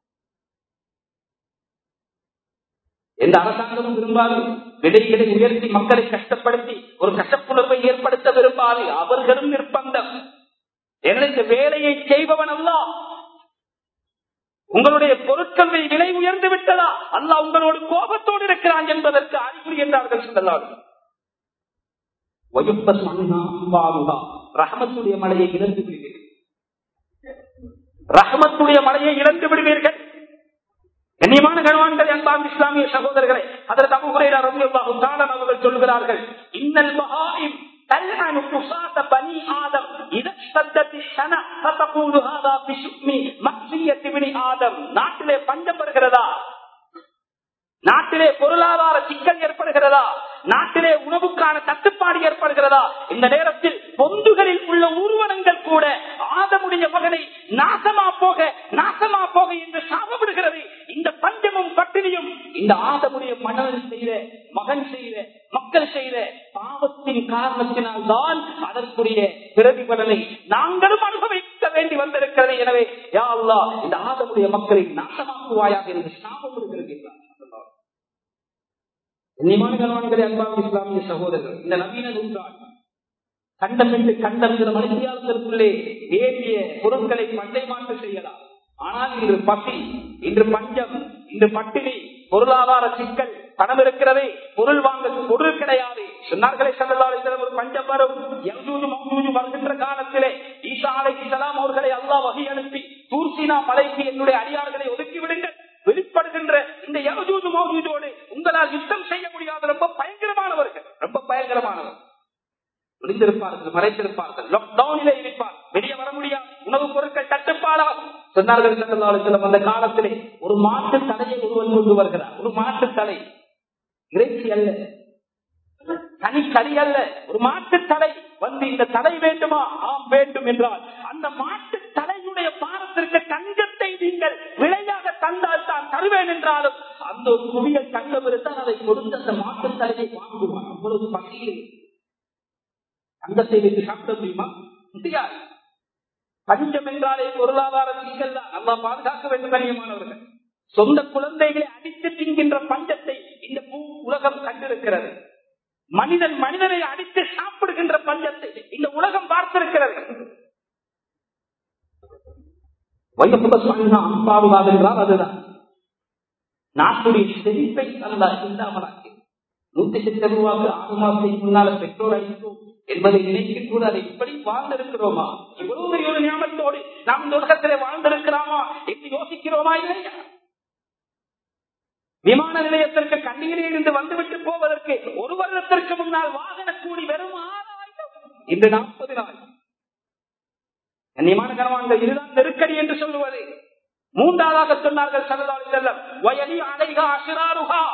எந்த அரசாங்கமும் விரும்பாது விலைகளை உயர்த்தி மக்களை கஷ்டப்படுத்தி ஒரு கஷ்டப்புணர்வை ஏற்படுத்த விரும்பாது அவர்களும் நிர்பந்தம் எனக்கு வேலையை செய்பவன் அல்ல உங்களுடைய பொருட்களுடைய விலை உயர்ந்து விட்டதா அல்ல உங்களோடு கோபத்தோடு இருக்கிறான் என்பதற்கு அறிகுறி என்றார்கள் சொல்லலாம் ரஹமத்துடைய மலையை இழந்து விடுவீர்கள் ரஹமத்துடைய மலையை இழந்து விடுவீர்கள் கண்ணியமான கணவான்கள் அன்பான் இஸ்லாமிய சகோதரர்களை அதற்கு அபுகுரையில் அவர்கள் சொல்கிறார்கள் இன்னல் மகாயும் تلعن قصاة بني آدم إذا اشتدت السنة فتقول هذا بشؤم مأسية بني آدم நாட்டிலே பஞ்சம் வருகிறதா நாட்டிலே பொருளாதார சிக்கல் ஏற்படுகிறதா நாட்டிலே உணவுக்கான தட்டுப்பாடு ஏற்படுகிறதா இந்த நேரத்தில் பொந்துகளில் உள்ள ஊர்வனங்கள் கூட ஆதமுடைய மகனை நாசமா போக நாசமா போக என்று சாபமிடுகிறது இந்த பஞ்சமும் பட்டினியும் இந்த ஆதமுடைய மகன் செய்த மகன் செய்த மக்கள் செய்த பாவத்தின் காரணத்தினால் தான் அதற்குரிய பிரதிபலனை நாங்களும் அனுபவிக்க வேண்டி வந்திருக்கிறது எனவே யா அல்லாஹ் இந்த ஆதமுடைய மக்களை நாசமாக்குவாயாக என்று சாபமிடுகிறது என்றார் கண்ணியமான கணவான்களே அன்பான இஸ்லாமிய சகோதரர்கள் இந்த நவீன நூற்றாண்டு கண்டம் என்று கண்டம் என்ற மனுஷியாளர்களுக்குள்ளே ஏறிய பொருட்களை பண்டை மாற்றம் செய்யலாம் ஆனால் இன்று பசி இன்று பஞ்சம் இன்று பட்டினி பொருளாதார சிக்கல் பணம் இருக்கிறது பொருள் வாங்க பொருள் கிடையாது சொன்னார்களே செல்லலாளர் ஒரு பஞ்சம் வரும் எங்கூஜு மங்கூஜு வருகின்ற காலத்திலே ஈசா அலை இஸ்லாம் அவர்களை அல்லா வகை அனுப்பி தூர்சினா மலைக்கு என்னுடைய அடியார்களை ஒதுக்கி விடுங்கள் வெளிப்படுகின்ற இந்த யகஜூஜு மௌஜூஜோடு உங்களால் யுத்தம் செய்ய முடியாத ரொம்ப பயங்கரமானவர்கள் ரொம்ப பயங்கரமானவர்கள் முடிந்திருப்பார்கள் மறைத்திருப்பார்கள் லாக்டவுனிலே இருப்பார் வெளியே வர முடியாது உணவுப் பொருட்கள் தட்டுப்பாடாகும் சொன்னார்கள் செல்லம் அந்த காலத்திலே ஒரு மாட்டு தலையை ஒருவன் கொண்டு வருகிறார் ஒரு மாட்டு தலை இறைச்சி அல்ல தனி கறி அல்ல ஒரு மாட்டு தலை வந்து இந்த தலை வேண்டுமா ஆம் வேண்டும் என்றால் அந்த மாட்டு தலையுடைய பாரத்திற்கு தங்கத்தை நீங்கள் விலையாக தந்தால் தான் தருவேன் என்றாலும் அந்த ஒரு குவியல் தங்கம் இருந்தால் அதை கொடுத்து அந்த மாட்டு தலையை வாங்குவார் அவ்வளவு பசியில் தங்கத்தை வைத்து சாப்பிட முடியுமா முடியாது பஞ்சம் என்றாலே பொருளாதார சிக்கல் தான் நல்லா பாதுகாக்க வேண்டும் கண்ணியமானவர்கள் சொந்த குழந்தைகளை அடித்து தின்கின்ற பஞ்சத்தை இந்த பூ உலகம் கண்டிருக்கிறது மனிதன் மனிதனை அடித்து சாப்பிடுகின்ற பஞ்சத்தை இந்த உலகம் பார்த்திருக்கிறது அன்பாவுவாது என்றால் அதுதான் நாட்டுடைய செழிப்பை அல்ல இல்லாமலாக்கி நூத்தி சித்த ரூபாய்க்கு ஆறு மாதத்துக்கு முன்னால பெட்ரோல் அடித்தோம் என்பதை நினைக்கும் போது அதை இப்படி வாழ்ந்திருக்கிறோமா இவ்வளவு பெரிய ஒரு ஞாபகத்தோடு நாம் இந்த உலகத்திலே வாழ்ந்திருக்கிறோமா என்று யோசிக்கிறோமா இல்லையா விமான நிலையத்திற்கு கண்ணீரில் இருந்து வந்துவிட்டு போவதற்கு ஒரு வருடத்திற்கு முன்னால் வாகன கூலி வெறும் ஆறாயிரம் இன்று நாற்பது நாள் கண்ணியமான கனவான்கள் இதுதான் நெருக்கடி என்று சொல்லுவது மூன்றாவதாக சொன்னார்கள் சரதாளி செல்லம் வயலி அலைகா அசிராருகா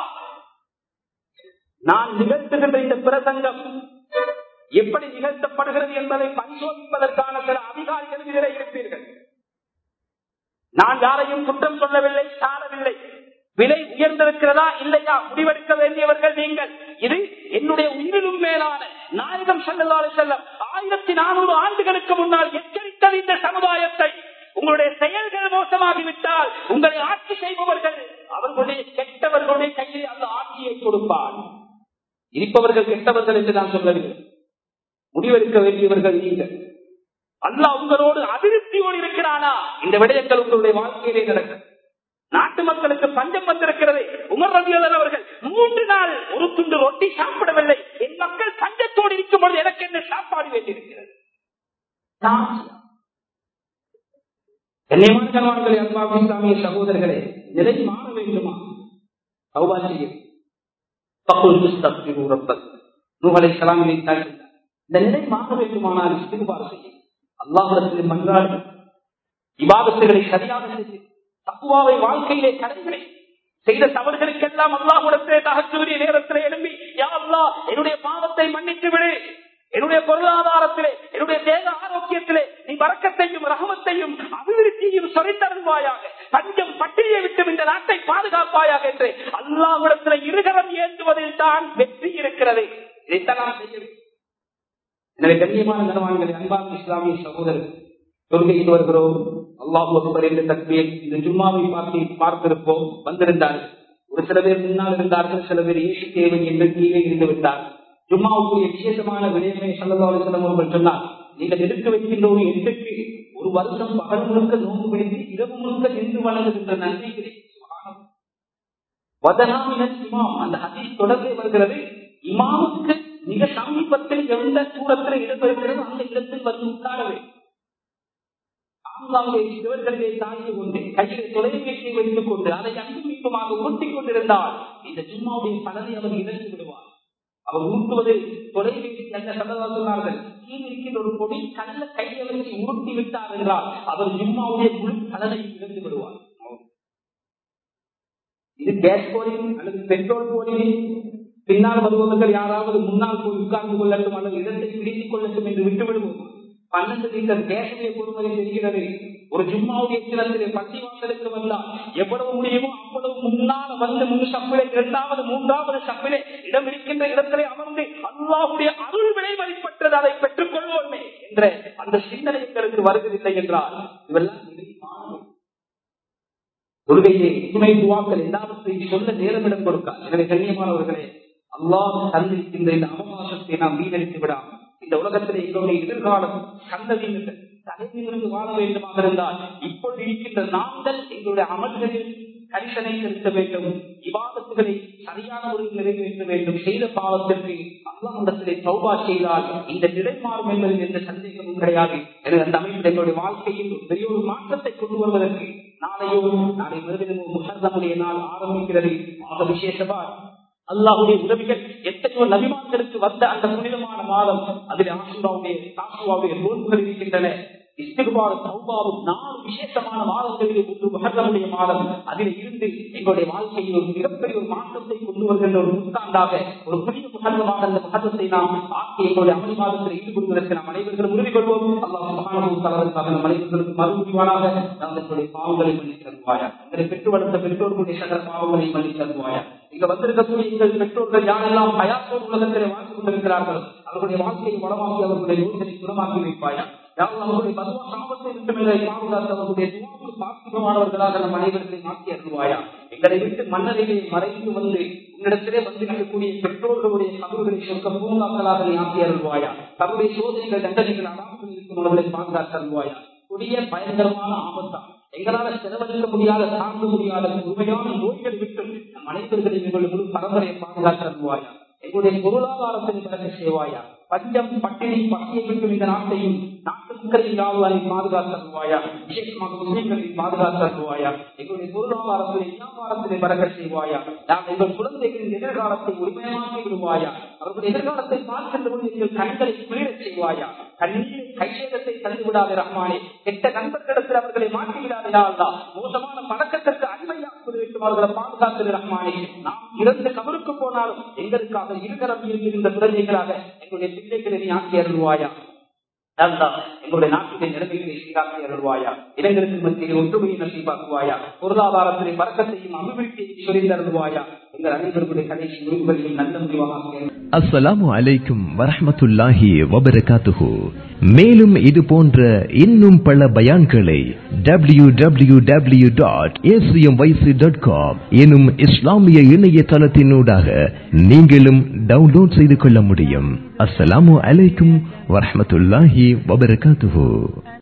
நான் நிகழ்த்துகின்ற இந்த பிரசங்கம் எப்படி நிகழ்த்தப்படுகிறது என்பதை பரிசோதிப்பதற்கான சில அதிகாரிகள் இதில் இருப்பீர்கள் நான் யாரையும் குற்றம் சொல்லவில்லை சாரவில்லை விலை உயர்ந்திருக்கிறதா இல்லையா முடிவெடுக்க வேண்டியவர்கள் நீங்கள் இது என்னுடைய உயிரிலும் மேலான நாயகம் செல்லலாறு செல்லம் ஆயிரத்தி நானூறு ஆண்டுகளுக்கு முன்னால் எச்சரித்தது இந்த சமுதாயத்தை உங்களுடைய செயல்கள் மோசமாகிவிட்டால் உங்களை ஆட்சி செய்பவர்கள் அவர்களுடைய கெட்டவர்களுடைய கையில் அந்த ஆட்சியை கொடுப்பார் இருப்பவர்கள் கெட்டவர்கள் என்று நான் சொல்லவில்லை முடிவெடுக்க வேண்டியவர்கள் நீங்கள் அல்லாஹ் உங்களோடு அதிருப்தியோடு இருக்கிறானா இந்த விடயங்கள் உங்களுடைய வாழ்க்கையிலே நடக்கும் நாட்டு மக்களுக்கு பஞ்சம் வந்திருக்கிறது உமர் ரவியதன் அவர்கள் மூன்று நாள் ஒரு துண்டு ரொட்டி சாப்பிடவில்லை என் மக்கள் பஞ்சத்தோடு இருக்கும் பொழுது எனக்கு என்ன சாப்பாடு வேண்டியிருக்கிறது கண்ணியமான கல்வான்களே அன்பாக இஸ்லாமிய சகோதரர்களே நிலை மாற வேண்டுமா சௌபாசியம் நூகலை சலாமியை இந்த நிலை மாற வேண்டுமானால் இஸ்திகுபார் செய்யும் அல்லாஹிடத்தில் மன்றாடு விவாதத்துகளை சரியாக செய்யும் தக்குவாவை வாழ்க்கையிலே கடைகளை செய்த தவறுகளுக்கெல்லாம் அல்லாஹுடத்திலே தகச்சூரிய நேரத்திலே எழும்பி யா அல்லா என்னுடைய பாவத்தை மன்னித்து விடு என்னுடைய பொருளாதாரத்திலே என்னுடைய தேக ஆரோக்கியத்திலே நீ வரக்கத்தையும் ரகமத்தையும் அபிவிருத்தியையும் சொறைத்தருவாயாக பஞ்சம் பட்டினியை விட்டு இந்த நாட்டை பாதுகாப்பாயாக என்று அல்லாஹிடத்திலே இருகரம் ஏந்துவதில் தான் வெற்றி இருக்கிறது இதைத்தான் நாம் செய்ய எனவே கண்ணியமான கனவான்களை அன்பான இஸ்லாமிய சகோதரர் தொழுகைக்கு வருகிறோம் அல்லாஹ் அக்பர் என்ற தக்பியை இந்த ஜும்மாவை பார்த்து பார்த்திருப்போம் வந்திருந்தார்கள் ஒரு சில பேர் முன்னால் இருந்தார்கள் சில பேர் ஏசி தேவை என்று கீழே இருந்து விட்டார் ஜும்மாவுக்குரிய விசேஷமான விடயமே சல்லதாலிசலம் அவர்கள் சொன்னார் நீங்கள் எடுக்க வைக்கின்ற ஒரு எட்டுக்கு ஒரு வருஷம் பகல் முழுக்க நோன்பு பிடித்து இரவு முழுக்க நின்று வழங்குகின்ற நன்மை கிடைக்கும் இமாம் அந்த ஹதீஸ் தொடர்பே வருகிறது இமாமுக்கு மிக சமீபத்தில் எந்த தூரத்தில் இடம் இருக்கிறதோ அந்த இடத்தில் வந்து உட்கார வேண்டும் ஆங்காங்கே சிவர்களிலே சாய்ந்து கொண்டு கையில் தொலைபேசியை வைத்துக் கொண்டு அதை அங்கும் இங்குமாக ஊட்டிக் கொண்டிருந்தால் இந்த ஜும்மாவுடைய பலனை அவர் இழந்து விடுவார் அவர் ஊட்டுவது தொலைபேசி என்ன சந்ததா சொன்னார்கள் கீழ் இருக்கின்ற ஒரு பொடி கல்ல கையை வச்சு ஊட்டி விட்டார் என்றால் அவர் ஜும்மாவுடைய முழு பலனை இழந்து விடுவார் இது கேஸ் போலிங் அல்லது பெட்ரோல் போலிங் பின்னால் வருபவர்கள் யாராவது முன்னால் போய் உட்கார்ந்து கொள்ளட்டும் அல்லது இடத்தை பிடித்துக் கொள்ளட்டும் என்று விட்டுவிடுவோம் பன்னெண்டு லிட்டர் கேஸுடைய பொறுமதி தெரிகிறது ஒரு ஜும்மாவுடைய சிலத்திலே பள்ளி வாசலுக்கு வந்தால் எவ்வளவு முடியுமோ அவ்வளவு முன்னால் வந்து முன் சப்பிலே இரண்டாவது மூன்றாவது சப்பிலே இடம் இருக்கின்ற இடத்திலே அமர்ந்து அல்லாவுடைய அருள் விலை வழிபட்டது அதை பெற்றுக் கொள்வோமே என்ற அந்த சிந்தனை எங்களுக்கு வருவதில்லை என்றால் இவெல்லாம் மாணவர்கள் கொள்கையிலே துணை துவாக்கள் எல்லாவற்றையும் சொல்ல நேரமிடம் கொடுக்கார் எனவே கண்ணியமானவர்களே அல்லாஹ் தந்திருக்கின்ற இந்த அவகாசத்தை நாம் வீணடித்து விடாமல் இந்த உலகத்திலே எங்களுடைய எதிர்காலம் சந்ததியினர் தலைமையிலிருந்து வாழ வேண்டுமாக இருந்தால் இப்பொழுது இருக்கின்ற நாங்கள் எங்களுடைய அமல்களில் கரிசனை செலுத்த வேண்டும் விவாதத்துகளை சரியான முறையில் நிறைவேற்ற வேண்டும் செய்த பாவத்திற்கு அல்லாஹிடத்திலே சௌபா செய்தால் இந்த நிலை மாறும் என்பதில் எந்த சந்தேகமும் கிடையாது எனவே அந்த அமைப்பில் எங்களுடைய வாழ்க்கையில் ஒரு பெரிய ஒரு மாற்றத்தை கொண்டு வருவதற்கு நாளையோ நாளை மறுதினமோ முகர்தமுடைய நாள் ஆரம்பிக்கிறது ஆக விசேஷமா அல்லாஹுடைய உதவிகள் எத்தனையோ நபிமான்களுக்கு வந்த அந்த புனிதமான மாதம் அதில் ஆசுராவுடைய தாசுவாவுடைய நோன்புகள் இருக்கின்றன இஸ்திகுபாறு சௌபாவும் நாலு விசேஷமான மாதங்களிலே ஒன்று மகர்களுடைய மாதம் அதில் இருந்து எங்களுடைய வாழ்க்கையில் ஒரு மிகப்பெரிய ஒரு மாற்றத்தை கொண்டு வருகின்ற ஒரு நூற்றாண்டாக ஒரு புதிய முகந்தமாக அந்த மகத்தத்தை நாம் ஆக்கி எங்களுடைய அமல் மாதத்தில் ஈடுபடுவதற்கு நாம் அனைவர்களும் உறுதி கொள்வோம் அல்லாஹ் மகானவும் தலைவருக்காக நம் அனைவர்களுக்கு மறுபடிவானாக நாம் எங்களுடைய பாவங்களை மன்னித்து தருவாயா எங்களை பெற்று வளர்த்த பெற்றோர்களுடைய சகல பாவங்களை மன்னித்து தருவாயா இங்க வந்திருக்கக்கூடிய எங்கள் பெற்றோர்கள் யாரெல்லாம் பயாத்தோடு உலகத்திலே வாழ்ந்து கொண்டிருக்கிறார்கள் அவர்களுடைய வாழ்க்கையை வளமாக்கி அவர்களுடைய யோசனை குணமாக்கி வைப்பாயா யாரும் அவர்களுடைய பதுவா சாபத்தை விட்டு மேலே பாதுகாத்து அவர்களுடைய துவாவுக்கு பாத்திரமானவர்களாக நம் அனைவர்களை மாற்றி அருள்வாயா எங்களை விட்டு மன்னரையை மறைந்து வந்து உன்னிடத்திலே வந்திருக்கக்கூடிய பெற்றோர்களுடைய கபர்களை சொற்க பூங்காக்களாக நீ ஆக்கி அருள்வாயா தன்னுடைய சோதனைகள் தண்டனைகள் அடாமல் இருக்கும் அவர்களை பாதுகாத்து அருள்வாயா கொடிய பயங்கரமான ஆபத்தா எங்களால செலவழிக்க முடியாத தாங்க முடியாத உண்மையான நோய்கள் விட்டு நம் அனைவர்களையும் எங்களுடைய முழு பரம்பரையை பாதுகாத்து அருள்வாயா எங்களுடைய பொருளாதாரத்தை விளக்க செய்வாயா பஞ்சம் பட்டினி பசியை விட்டு இந்த நாட்டையும் நாட்டு மக்களின் யாழ்வாரை பாதுகாத்து அருள்வாயா விசேஷமாக முஸ்லிம்களை பாதுகாத்து அருள்வாயா எங்களுடைய பொருளாதாரத்திலே வியாபாரத்திலே பறக்க செய்வாயா நாம் எங்கள் குழந்தைகளின் எதிர்காலத்தை உரிமையாக்கி விடுவாயா அவர்களுடைய எதிர்காலத்தை பார்க்கின்ற போது எங்கள் கண்களை குளிரச் செய்வாயா கண்ணீரை கைசேதத்தை தந்து விடாத ரஹ்மானே கெட்ட நண்பர்களிடத்தில் அவர்களை மாற்றி விடாதா மோசமான பழக்கத்திற்கு அடிமையாக்குவது வேண்டும் அவர்களை பாதுகாத்து ரஹ்மானே நாம் இறந்து கபருக்கு போனாலும் எங்களுக்காக இருகரம் இருக்கின்ற குழந்தைகளாக எங்களுடைய பிள்ளைகளை நீ ஆக்கி அருள்வாயா எங்களுடைய நாட்டிலே நிலைமைகளை சீராக்கி அருள்வாயா இளைஞருக்கு மத்தியில் ஒற்றுமையை நசீபாக்குவாயா பொருளாதாரத்திலே பறக்கத்தையும் அபிவிருத்தியை சொரிந்து அருள்வாயா எங்கள் அனைவருடைய கடைசி முடிவுகளையும் நல்ல முடிவாக அஸ்ஸலாமு அலைக்கும் வரஹமத்துல்லாஹி வபரகாத்துஹு மேலும் இது போன்ற இன்னும் பல பயான்களை W W W dot dot com எனும் இஸ்லாமிய இணையதளத்தினூடாக நீங்களும் டவுன்லோட் செய்து கொள்ள முடியும் அஸ்ஸலாமு அலைக்கும் வரஹமத்துல்லாஹி வபரகாத்துஹு